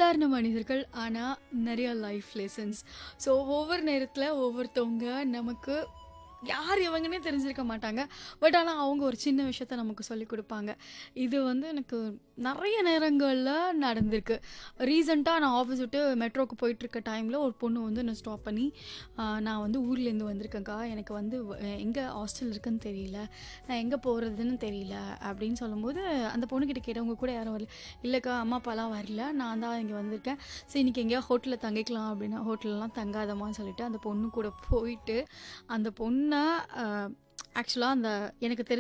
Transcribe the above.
சாதாரண மனிதர்கள் ஆனால் நிறைய லைஃப் லெசன்ஸ் ஸோ ஒவ்வொரு நேரத்தில் ஒவ்வொருத்தவங்க நமக்கு யார் இவங்கன்னே தெரிஞ்சிருக்க மாட்டாங்க பட் ஆனால் அவங்க ஒரு சின்ன விஷயத்த நமக்கு சொல்லி கொடுப்பாங்க இது வந்து எனக்கு நிறைய நேரங்களில் நடந்திருக்கு ரீசெண்டாக நான் ஆஃபீஸ் விட்டு மெட்ரோக்கு போயிட்டுருக்க டைமில் ஒரு பொண்ணு வந்து என்னை ஸ்டாப் பண்ணி ஆஹ், நான் வந்து ஊர்லேருந்து வந்திருக்கேன்க்கா எனக்கு வந்து எங்கே ஹாஸ்டல் இருக்குன்னு தெரியல நான் எங்கே போகிறதுன்னு தெரியல அப்படின்னு சொல்லும்போது அந்த பொண்ணுக்கிட்ட கேட்டவங்க கூட யாரும் வரல இல்லைக்கா அம்மா அப்பாலாம் வரல நான் தான் இங்கே வந்திருக்கேன் சரி இன்னைக்கு எங்கேயா ஹோட்டலில் தங்கிக்கலாம் அப்படின்னா ஹோட்டலெலாம் தங்காதம்மான்னு சொல்லிட்டு அந்த பொண்ணு கூட போயிட்டு அந்த பொண்ணை ஆக்சுவலாக அந்த எனக்கு தெரிஞ்ச